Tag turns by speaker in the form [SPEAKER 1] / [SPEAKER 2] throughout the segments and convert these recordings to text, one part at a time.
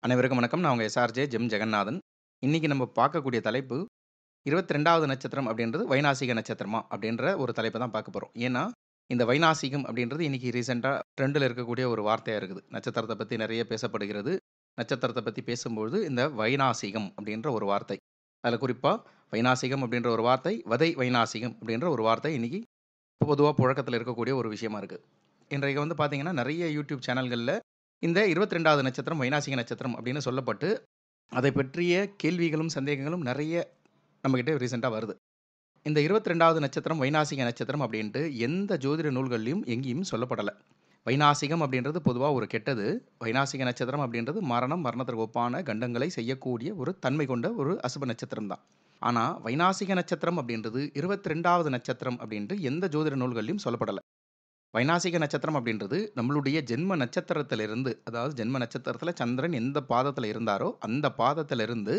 [SPEAKER 1] அனைவருக்கும் வணக்கம். நான் உங்க எஸ்ஆர்ஜே ஜெம் ஜெகநாதன். இன்னைக்கு நம்ம பார்க்கக்கூடிய தலைப்பு 22வது நட்சத்திரம் அப்படின்றது வைநாசிக நட்சத்திரமா? அப்படின்ற ஒரு தலைப்ப தான் பார்க்க போறோம். ஏன்னா, இந்த வைநாசிகம் அப்படின்றது இன்னைக்கு ரீசென்ட்டா ட்ரெண்ட்ல இருக்கக்கூடிய ஒரு வார்த்தையா இருக்குது. நட்சத்திரத்த பத்தி நெறைய பேசப்படுகிறது. நட்சத்திரத்த பத்தி பேசும்பொழுது இந்த வைநாசிகம் அப்படின்ற ஒரு வார்த்தை. அதுல குறிப்பா வைநாசிகம் அப்படின்ற ஒரு வார்த்தை, வதை வைநாசிகம் அப்படின்ற ஒரு வார்த்தை இன்னைக்கு பொதுவா புழக்கத்துல இருக்கக்கூடிய ஒரு விஷயமா இருக்கு. இன்றைக்கு வந்து பார்த்தீங்கன்னா, நெறைய யூடியூப் சேனல்கள்ல இந்த 22வது நட்சத்திரம் வைநாசிக நட்சத்திரம் அப்படின்னு சொல்லப்பட்டு, அதை பற்றிய கேள்விகளும், சந்தேகங்களும் நெறைய நம்மகிட்ட ரீசென்ட்டா வருது. இந்த 22வது நட்சத்திரம் வைநாசிக நட்சத்திரம் அப்படின்ட்டு எந்த ஜோதிட நூல்கள்லயும் எங்கேயும் சொல்லப்படல. வைநாசிகம் அப்படின்றது பொதுவா ஒரு கெட்டது. வைநாசிக நட்சத்திரம் அப்படின்றது மரணம், மரணத்திற்கு ஒப்பான கண்டங்களை செய்யக்கூடிய ஒரு தன்மை கொண்ட ஒரு அசுப நட்சத்திரம் தான். ஆனா, வைநாசிக நட்சத்திரம் அப்படின்றது 22வது நட்சத்திரம் அப்படின்ட்டு எந்த ஜோதிட நூல்கள்லயும் சொல்லப்படல. வைநாசிக நட்சத்திரம் அப்படின்றது நம்மளுடைய ஜென்ம நட்சத்திரத்திலிருந்து, அதாவது ஜென்ம நட்சத்திரத்தில சந்திரன் எந்த பாதத்தில இருந்தாரோ, அந்த பாதத்திலிருந்து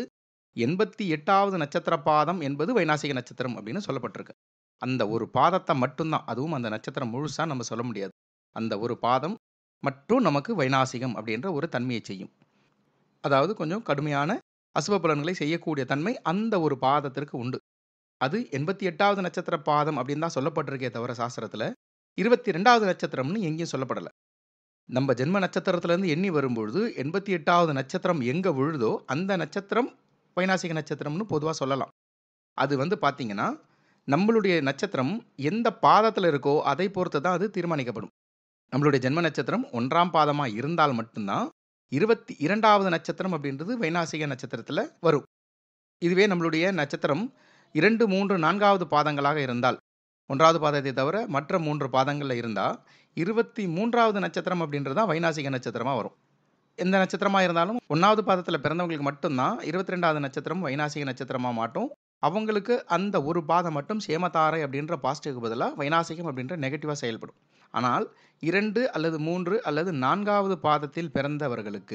[SPEAKER 1] 88வது நட்சத்திர பாதம் என்பது வைநாசிக நட்சத்திரம் அப்படின்னு சொல்லப்பட்டிருக்கு. அந்த ஒரு பாதத்த மட்டும் தான். அதுவும் அந்த நட்சத்திரம் முழுசா நம்ம சொல்ல முடியாது. அந்த ஒரு பாதம் மட்டும் நமக்கு வைநாசிகம் அப்படின்ற ஒரு தன்மையைச் செய்யும். அதாவது கொஞ்சம் கடுமையான அசுப பலன்களை செய்யக்கூடிய தன்மை அந்த ஒரு பாதத்திற்கு உண்டு. அது 88வது நட்சத்திர பாதம் அப்படின்னு தான் சொல்லப்பட்டிருக்கே தவிர சாஸ்திரத்தில, 22வது நட்சத்திரம்னு எங்கேயும் சொல்லப்படல. நம்ம ஜென்ம நட்சத்திரத்திலிருந்து எண்ணி வரும்பொழுது 88வது நட்சத்திரம் எங்க விழுதோ, அந்த நட்சத்திரம் வைநாசிக நட்சத்திரம்னு பொதுவா சொல்லலாம். அது வந்து பார்த்தீங்கன்னா, நம்மளுடைய நட்சத்திரம் எந்த பாதத்தில இருக்கோ, அதை பொறுத்து தான் அது தீர்மானிக்கப்படும். நம்மளுடைய ஜென்ம நட்சத்திரம் 1ஆம் பாதமா இருந்தால் மட்டும் தான், 22வது நட்சத்திரம் அப்படின்றது வைநாசிக நட்சத்திரத்தில வரும். இதுவே நம்மளுடைய நட்சத்திரம் 2, 3, 4வது பாதங்களாக இருந்தால், 1வது பாதத்தை தவிர மற்ற 3 பாதங்கள்ல இருந்தா, 23வது நட்சத்திரம் அப்படின்றது தான் வைநாசிக நட்சத்திரமா வரும். எந்த நட்சத்திரமா இருந்தாலும் 1வது பாதத்தில பிறந்தவங்களுக்கு மட்டும் தான் 22வது நட்சத்திரம் வைநாசிக நட்சத்திரமா மாட்டும். அவங்களுக்கு அந்த ஒரு பாதம் மட்டும் சேமதாரை அப்படின்ற பாசிட்டிவ்க்கு பதிலா வைநாசிகம் அப்படின்ற நெகட்டிவா செயல்படும். ஆனால் 2 அல்லது 3 அல்லது 4வது பாதத்தில் பிறந்தவர்களுக்கு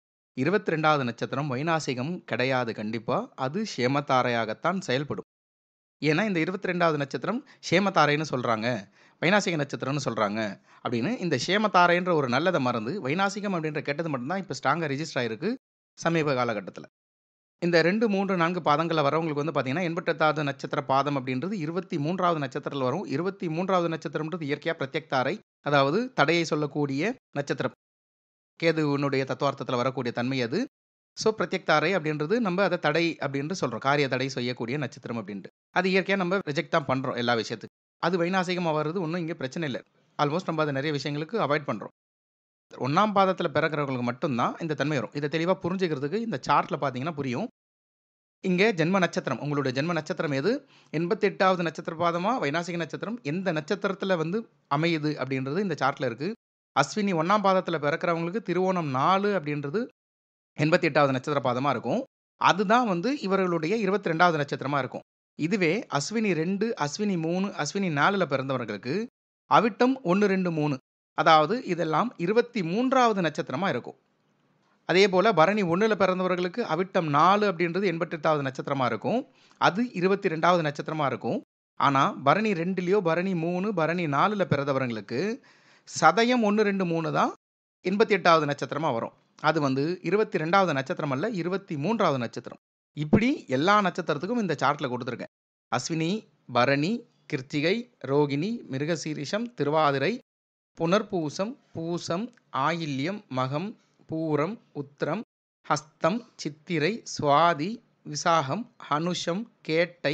[SPEAKER 1] 22வது நட்சத்திரம் வைநாசிகம் கிடையாது கண்டிப்பா. அது சேமதாரையாகத்தான் செயல்படும். ஏன்னா, இந்த 22வது நட்சத்திரம் சேமதாரைன்னு சொல்றாங்க. வைநாசிக நட்சத்திரம்னு சொல்றாங்க. அப்படின்னு இந்த சேமதாரைன்ற ஒரு நல்லத மறந்து, வைநாசிகம் அப்படின்ற கெட்டது மட்டும் தான் இப்ப ஸ்ட்ராங்கா ரிஜிஸ்டர் ஆயிருக்கு சமீப காலகட்டத்தில. இந்த 2, 3, 4 பாதங்கள்ல வரவங்களுக்கு வந்து பார்த்தீங்கன்னா, 88வது நட்சத்திர பாதம் அப்படின்றது 23வது நட்சத்திரத்தில வரும். 23வது நட்சத்திரம்ன்றது இயற்கையா பிரத்யக் தாரை. அதாவது தடையை சொல்லக்கூடிய நட்சத்திரம். கேதுவினுடைய தத்துவார்த்தத்தில வரக்கூடிய தன்மை அது. ஸோ, பிரத்யக் தாரை அப்படின்றது நம்ம அத தடை அப்படின்னு சொல்றோம். காரிய தடை செய்யக்கூடிய நட்சத்திரம் அப்படின்ட்டு. அது இயற்கையா நம்ம ரிஜெக்ட் தான் பண்றோம் எல்லா விஷயத்துக்கும். அது வைநாசிகமா வர்றது ஒண்ணும் இங்க பிரச்சனை இல்ல. ஆல்மோஸ்ட் நம்ம அத நெறைய விஷயங்களுக்கு அவாய்ட் பண்றோம். 1ஆம் பாதத்தில பிறக்கிறவங்களுக்கு மட்டும் தான் இந்த தன்மை வரும். இத தெளிவா புரிஞ்சுக்கிறதுக்கு இந்த சார்ட்ல பார்த்தீங்கன்னா புரியும். இங்க ஜென்ம நட்சத்திரம், உங்களுடைய ஜென்ம நட்சத்திரம் எது? 88வது நட்சத்திர பாதமா? வைநாசிக நட்சத்திரம் எந்த நட்சத்திரத்தில வந்து அமையுது அப்படின்றது இந்த சார்ட்ல இருக்கு. அஸ்வினி 1ஆம் பாதத்தில பிறக்கிறவங்களுக்கு திருவோணம் 4 அப்படின்றது 88வது நட்சத்திர பாதமா இருக்கும். அதுதான் வந்து இவர்களுடைய 22வது நட்சத்திரமா இருக்கும். இதுவே அஸ்வினி 2, அஸ்வினி 3, அஸ்வினி 4ல பிறந்தவர்களுக்கு அவிட்டம் 1, 2, 3 அதாவது இதெல்லாம் 23வது நட்சத்திரமா இருக்கும். அதேபோல பரணி 1ல பிறந்தவர்களுக்கு அவிட்டம் 4 அப்படின்றது 88வது நட்சத்திரமா இருக்கும். அது 22வது நட்சத்திரமா இருக்கும். ஆனா, பரணி 2லயோ, பரணி 3, பரணி 4ல பிறந்தவர்களுக்கு சதயம் 1, 2, 3 தான் 88வது நட்சத்திரமா வரும். அது வந்து 22வது நட்சத்திரம் அல்ல, 23வது நட்சத்திரம். இப்படி எல்லா நட்சத்திரத்துக்கும் இந்த சார்ட்ல குடுத்திருக்கேன். அஸ்வினி, பரணி, கிருத்திகை, ரோகிணி, மிருகசீரிஷம், திருவாதிரை, புனர்பூசம், பூசம், ஆயில்யம், மகம், பூரம், உத்திரம், ஹஸ்தம், சித்திரை, சுவாதி, விசாகம், அனுஷம், கேட்டை,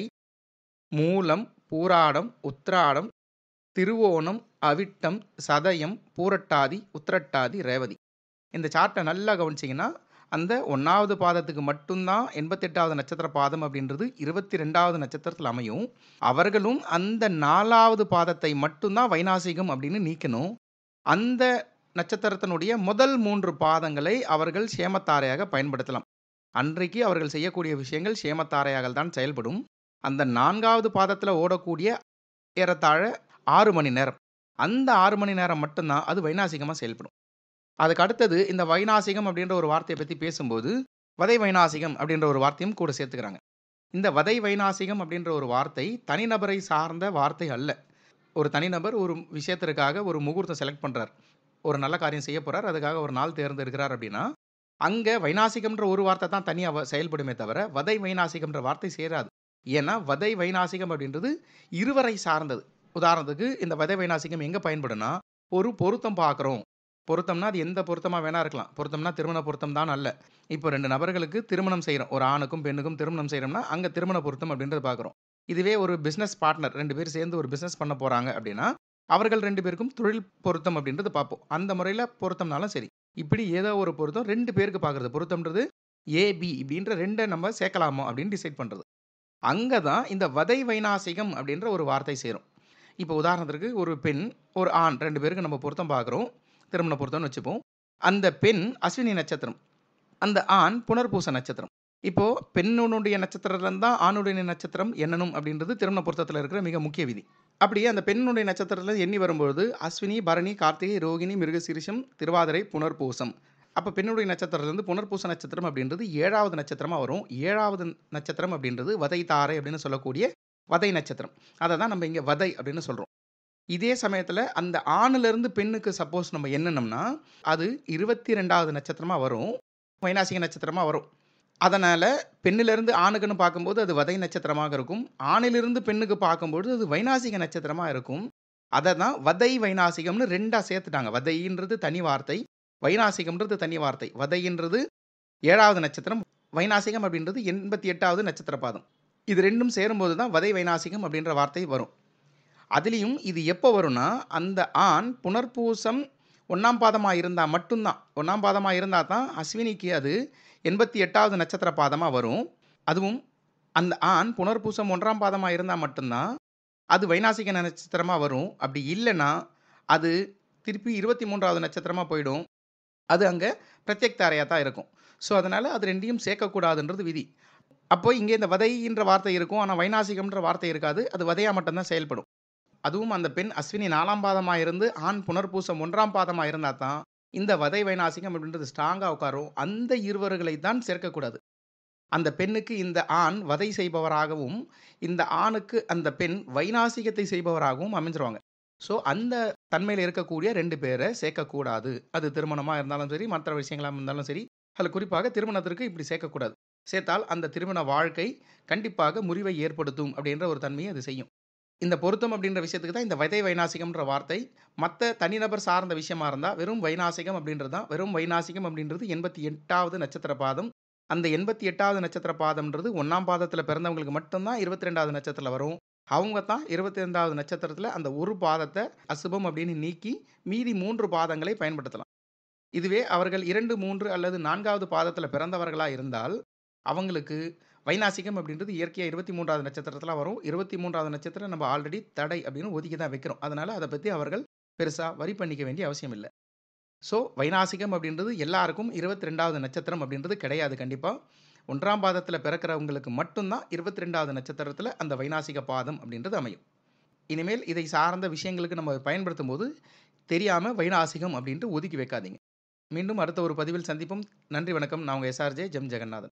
[SPEAKER 1] மூலம், பூராடம், உத்திராடம், திருவோணம், அவிட்டம், சதயம், பூரட்டாதி, உத்திரட்டாதி, ரேவதி. இந்த சார்ட்ட நல்லா கவனிச்சீங்கன்னா, அந்த 1வது பாதத்துக்கு மட்டும் தான் 88வது நட்சத்திர பாதம் அப்படின்றது 22வது நட்சத்திரத்தில அமையும். அவர்களும் அந்த 4வது பாதத்தை மட்டும் தான் வைநாசிகம் அப்படின்னு நீக்கணும். அந்த நட்சத்திரத்தினுடைய முதல் 3 பாதங்களை அவர்கள் சேமத்தாரையாக பயன்படுத்தலாம். அன்றைக்கு அவர்கள் செய்யக்கூடிய விஷயங்கள் சேமத்தாரையாக தான் செயல்படும். அந்த 4வது பாதத்தில ஓடக்கூடிய ஏறத்தாழ 6 மணி நேரம். அந்த 6 மணி நேரம் மட்டும் தான் அது வைநாசிகமா செயல்படும். அதுக்கு அடுத்தது இந்த வைநாசிகம் அப்படின்ற ஒரு வார்த்தைய பத்தி பேசும்போது, வதை வைநாசிகம் அப்படின்ற ஒரு வார்த்தையும் கூட சேர்த்துக்கிறாங்க. இந்த வதை வைநாசிகம் அப்படின்ற ஒரு வார்த்தை தனிநபரை சார்ந்த வார்த்தை அல்ல. ஒரு தனிநபர் ஒரு விஷயத்திற்காக ஒரு முகூர்த்தம் செலக்ட் பண்றார். ஒரு நல்ல காரியம் செய்ய போறார். அதுக்காக ஒரு நாள் தேர்ந்தெடுக்கிறார் அப்படின்னா, அங்க வைநாசிகம்ன்ற ஒரு வார்த்தை தான் தனியா வ செயல்படுமே தவிர, வதை வைநாசிகம்ன்ற வார்த்தை சேராது. ஏன்னா, வதை வைநாசிகம் அப்படின்றது இருவரை சார்ந்தது. உதாரணத்துக்கு இந்த வதை வைநாசிகம் எங்க பயன்படும்னா, ஒரு பொருத்தம் பார்க்குறோம். பொருத்தம்னா அது எந்த பொருத்தமா வேணா இருக்கலாம். பொருத்தம்னா திருமண பொருத்தம் தான் அல்ல. இப்போ 2 நபர்களுக்கு திருமணம் செய்றோம். ஒரு ஆணுக்கும், பெண்ணுக்கும் திருமணம் செய்றோம்னா, அங்க திருமண பொருத்தம் அப்படின்றத பார்க்குறோம். இதுவே ஒரு பிசினஸ் பார்ட்னர் 2 பேர் சேர்ந்து ஒரு பிசினஸ் பண்ண போறாங்க அப்படின்னா, அவர்கள் 2 பேருக்கும் தொழில் பொருத்தம் அப்படின்றது பார்ப்போம். அந்த முறையில பொருத்தம்னாலும் சரி. இப்படி ஏதோ ஒரு பொருத்தம் 2 பேருக்கு பார்க்குறது. பொருத்தம்ன்றது ஏ, பி இப்படின்ற 2 நம்ம சேர்க்கலாமா அப்படின்னு டிசைட் பண்றது. அங்க தான் இந்த வதை வைநாசிகம் அப்படின்ற ஒரு வார்த்தை சேரும். இப்போ உதாரணத்திற்கு ஒரு பெண், ஒரு ஆண் 2 பேருக்கு நம்ம பொருத்தம் பார்க்குறோம். திருமண பொருத்தம்னு வச்சுப்போம். அந்த பெண் அஸ்வினி நட்சத்திரம். அந்த ஆண் புனர்பூச நட்சத்திரம். இப்போ பெண்ணுனுடைய நட்சத்திரத்தில தான் ஆணுடைய நட்சத்திரம் எண்ணணும் அப்படின்றது திருமண பொருத்தத்தில இருக்கிற மிக முக்கிய விதி. அப்படியே அந்த பெண்ணுடைய நட்சத்திரத்தில எண்ணி வரும்பொழுது அஸ்வினி, பரணி, கார்த்திகை, ரோகிணி, மிருகசீரிஷம், திருவாதிரை, புனர்பூசம். அப்ப பெண்ணுடைய நட்சத்திரத்திலிருந்து புனர்பூச நட்சத்திரம் அப்படின்றது 7வது நட்சத்திரமா வரும். 7வது நட்சத்திரம் அப்படின்றது வதை தாரை அப்படின்னு சொல்லக்கூடிய வதை நட்சத்திரம். அத தான் நம்ம இங்க வதை அப்படின்னு சொல்றோம். இதே சமயத்தில அந்த ஆணிலிருந்து பெண்ணுக்கு சப்போஸ் நம்ம எண்ணுனோம்னா, அது 22வது நட்சத்திரமா வரும். வைநாசிக நட்சத்திரமா வரும். அதனால பெண்ணிலிருந்து ஆணுக்குன்னு பார்க்கும்போது அது வதை நட்சத்திரமாக இருக்கும். ஆணிலிருந்து பெண்ணுக்கு பார்க்கும்பொழுது அது வைநாசிக நட்சத்திரமா இருக்கும். அத தான் வதை வைநாசிகம்னு 2ஆ சேர்த்துட்டாங்க. வதைன்றது தனி வார்த்தை. வைநாசிகம்ன்றது தனி வார்த்தை. வதைன்றது 7வது நட்சத்திரம். வைநாசிகம் அப்படின்றது 88வது நட்சத்திர பாதம். இது 2ம் சேரும்போது தான் வதை வைநாசிகம் அப்படின்ற வார்த்தை வரும். அதிலயும் இது எப்போ வரும்னா, அந்த ஆண் புனர்பூசம் 1ஆம் பாதமா இருந்தா மட்டும் தான். 1ஆம் பாதமா இருந்தா தான் அஸ்வினிக்கு அது 88வது நட்சத்திர பாதமா வரும். அதுவும் அந்த ஆண் புனர்பூசம் 1ஆம் பாதமா இருந்தா மட்டும் தான், அது வைநாசிக நட்சத்திரமா வரும். அப்படி இல்லன்னா, அது திருப்பி 23வது நட்சத்திரமா போயிடும். அது அங்க பிரத்யக் தாரையா தான் இருக்கும். ஸோ, அதனால அது 2யும் சேர்க்கக்கூடாதுன்றது விதி. அப்போ இங்க இந்த வதைன்ற வார்த்தை இருக்கும். ஆனா, வைநாசிகம்ன்ற வார்த்தை இருக்காது. அது வதையா மட்டும் தான் செயல்படும். அதுவும் அந்த பெண் அஸ்வினி 4ஆம் பாதமா இருந்து, ஆண் புனர்பூசம் 1ஆம் பாதமா இருந்தா தான், இந்த வதை வைநாசிகம் அப்படின்றது ஸ்ட்ராங்கா உட்காரும். அந்த இருவர்களை தான் சேர்க்கக்கூடாது. அந்த பெண்ணுக்கு இந்த ஆண் வதை செய்பவராகவும், இந்த ஆணுக்கு அந்த பெண் வைநாசிகத்தை செய்பவராகவும் அமைஞ்சிருவாங்க. ஸோ, அந்த தன்மையில இருக்கக்கூடிய 2 பேர சேர்க்கக்கூடாது. அது திருமணமா இருந்தாலும் சரி, மற்ற விஷயங்களா இருந்தாலும் சரி. அதில குறிப்பாக திருமணத்திற்கு இப்படி சேர்க்கக்கூடாது. சேர்த்தால் அந்த திருமண வாழ்க்கை கண்டிப்பாக முறிவை ஏற்படுத்தும் அப்படின்ற ஒரு தன்மையை அது செய்யும். இந்த பொருத்தம் அப்படின்ற விஷயத்துக்கு தான் இந்த வதை வைநாசிகம்ன்ற வார்த்தை. மத்த தனிநபர் சார்ந்த விஷயமா இருந்தா, வெறும் வைநாசிகம் அப்படின்றது தான். வெறும் வைநாசிகம் அப்படின்றது 88வது நட்சத்திர பாதம். அந்த 88வது நட்சத்திர பாதம்ன்றது 1ஆம் பாதத்தில பிறந்தவங்களுக்கு மட்டும் தான் 22வது நட்சத்திரத்தில வரும். அவங்க தான் 22வது நட்சத்திரத்தில அந்த ஒரு பாதத்த அசுபம் அப்படின்னு நீக்கி, மீதி 3 பாதங்களை பயன்படுத்தலாம். இதுவே அவர்கள் 2, 3 அல்லது 4வது பாதத்தில பிறந்தவர்களா இருந்தால், அவங்களுக்கு வைநாசிகம் அப்படின்றது இயற்கையா 23வது நட்சத்திரத்தில வரும். 23வது நட்சத்திரம் நம்ம ஆல்ரெடி தடை அப்படின்னு ஒதுக்கி தான் வைக்கிறோம். அதனால அத பத்தி அவர்கள் பெருசா வொரி பண்ணிக்க வேண்டிய அவசியம் இல்ல. ஸோ, வைநாசிகம் அப்படின்றது எல்லாருக்கும் 22வது நட்சத்திரம் அப்படின்றது கிடையாது கண்டிப்பா. 1ஆம் பாதத்தில பிறக்கிறவங்களுக்கு மட்டும் தான் 22வது நட்சத்திரத்தில அந்த வைநாசிக பாதம் அப்படின்றது அமையும். இனிமேல் இதை சார்ந்த விஷயங்களுக்கு நம்ம பயன்படுத்தும்போது, தெரியாம வைநாசிகம் அப்படின்ட்டு ஒதுக்கி வைக்காதீங்க. மீண்டும் அடுத்த ஒரு பதிவில் சந்திப்போம். நன்றி, வணக்கம். நான் உங்க எஸ்.ஆர்.ஜே. ஜெம் ஜெகநாதன்.